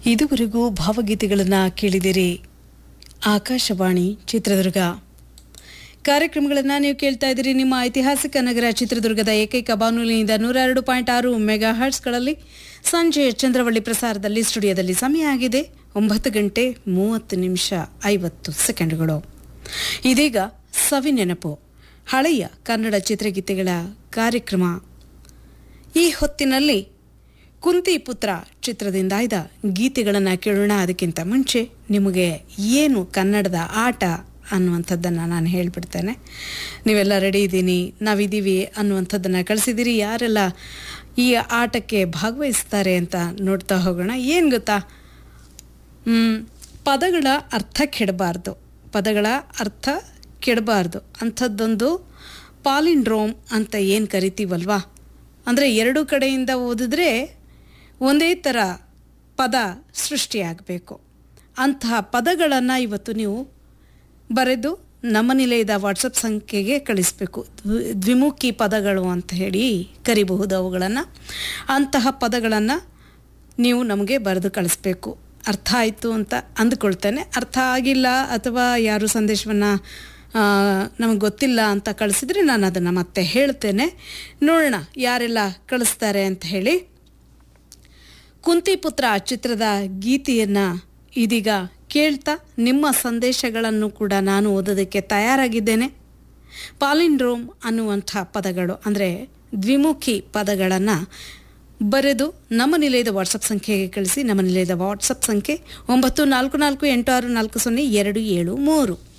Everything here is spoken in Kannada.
ಇದುವರೆಗೂ ಭಾವಗೀತೆಗಳನ್ನು ಕೇಳಿದಿರಿ ಆಕಾಶವಾಣಿ ಚಿತ್ರದುರ್ಗ ಕಾರ್ಯಕ್ರಮಗಳನ್ನು ನೀವು ಕೇಳ್ತಾ ಇದ್ದೀರಿ ನಿಮ್ಮ ಐತಿಹಾಸಿಕ ನಗರ ಚಿತ್ರದುರ್ಗದ ಏಕೈಕ ಬಾನುಲಿಯಿಂದ ನೂರ ಎರಡು ಪಾಯಿಂಟ್ ಆರು ಮೆಗಾ ಹರ್ಟ್ಸ್ಗಳಲ್ಲಿ ಸಂಜೆ ಚಂದ್ರವಳ್ಳಿ ಪ್ರಸಾರದಲ್ಲಿ ಸ್ಟುಡಿಯೋದಲ್ಲಿ ಸಮಯ ಆಗಿದೆ ಒಂಬತ್ತು ಗಂಟೆ ಮೂವತ್ತು ನಿಮಿಷ ಐವತ್ತು ಸೆಕೆಂಡ್ಗಳು ಇದೀಗ ಸವಿ ನೆನಪು ಹಳೆಯ ಕನ್ನಡ ಚಿತ್ರಗೀತೆಗಳ ಕಾರ್ಯಕ್ರಮ ಈ ಹೊತ್ತಿನಲ್ಲಿ ಕುಂತಿ ಪುತ್ರ ಚಿತ್ರದಿಂದ ಆಯ್ದ ಗೀತೆಗಳನ್ನು ಕೇಳೋಣ ಅದಕ್ಕಿಂತ ಮುಂಚೆ ನಿಮಗೆ ಏನು ಕನ್ನಡದ ಆಟ ಅನ್ನುವಂಥದ್ದನ್ನು ನಾನು ಹೇಳಿಬಿಡ್ತೇನೆ ನೀವೆಲ್ಲ ರೆಡಿ ಇದ್ದೀನಿ ನಾವಿದ್ದೀವಿ ಅನ್ನುವಂಥದ್ದನ್ನು ಕಳಿಸಿದ್ದೀರಿ ಯಾರೆಲ್ಲ ಈ ಆಟಕ್ಕೆ ಭಾಗವಹಿಸ್ತಾರೆ ಅಂತ ನೋಡ್ತಾ ಹೋಗೋಣ ಏನು ಗೊತ್ತಾ ಮ್, ಪದಗಳ ಅರ್ಥ ಕೆಡಬಾರ್ದು ಪದಗಳ ಅರ್ಥ ಕೆಡಬಾರ್ದು ಅಂಥದ್ದೊಂದು ಪಾಲಿಂಡ್ರೋಮ್ ಅಂತ ಏನು ಕರಿತೀವಲ್ವಾ ಅಂದರೆ ಎರಡು ಕಡೆಯಿಂದ ಓದಿದ್ರೆ ಒಂದೇ ಥರ ಪದ ಸೃಷ್ಟಿಯಾಗಬೇಕು ಅಂತಹ ಪದಗಳನ್ನು ಇವತ್ತು ನೀವು ಬರೆದು ನಮ್ಮ ನಿಲಯದ ವಾಟ್ಸಪ್ ಸಂಖ್ಯೆಗೆ ಕಳಿಸಬೇಕು ದ್ವಿ- ದ್ವಿಮುಖಿ ಪದಗಳು ಅಂತ ಹೇಳಿ ಕರಿಬಹುದು ಅವುಗಳನ್ನು ಅಂತಹ ಪದಗಳನ್ನು ನೀವು ನಮಗೆ ಬರೆದು ಕಳಿಸ್ಬೇಕು ಅರ್ಥ ಆಯಿತು ಅಂತ ಅಂದುಕೊಳ್ತೇನೆ ಅರ್ಥ ಆಗಿಲ್ಲ ಅಥವಾ ಯಾರು ಸಂದೇಶವನ್ನು ನಮಗೆ ಗೊತ್ತಿಲ್ಲ ಅಂತ ಕಳಿಸಿದ್ರೆ ನಾನು ಅದನ್ನು ಮತ್ತೆ ಹೇಳ್ತೇನೆ ನೋಡೋಣ ಯಾರೆಲ್ಲ ಕಳಿಸ್ತಾರೆ ಅಂತ ಹೇಳಿ ಕುಂತಿಪುತ್ರ ಚಿತ್ರದ ಗೀತೆಯನ್ನು ಇದೀಗ ಕೇಳ್ತಾ ನಿಮ್ಮ ಸಂದೇಶಗಳನ್ನು ಕೂಡ ನಾನು ಓದೋದಕ್ಕೆ ತಯಾರಾಗಿದ್ದೇನೆ ಪಾಲಿಂಡ್ರೋಮ್ ಅನ್ನುವಂಥ ಪದಗಳು ಅಂದರೆ ದ್ವಿಮುಖಿ ಪದಗಳನ್ನು ಬರೆದು ನಮ್ಮ ನಿಲಯದ ವಾಟ್ಸಪ್ ಸಂಖ್ಯೆಗೆ ಕಳಿಸಿ ನಮ್ಮ ನಿಲಯದ ವಾಟ್ಸಪ್ ಸಂಖ್ಯೆ ಒಂಬತ್ತು ನಾಲ್ಕು ನಾಲ್ಕು ಎಂಟು ಆರು ನಾಲ್ಕು ಸೊನ್ನೆ ಎರಡು ಏಳು ಮೂರು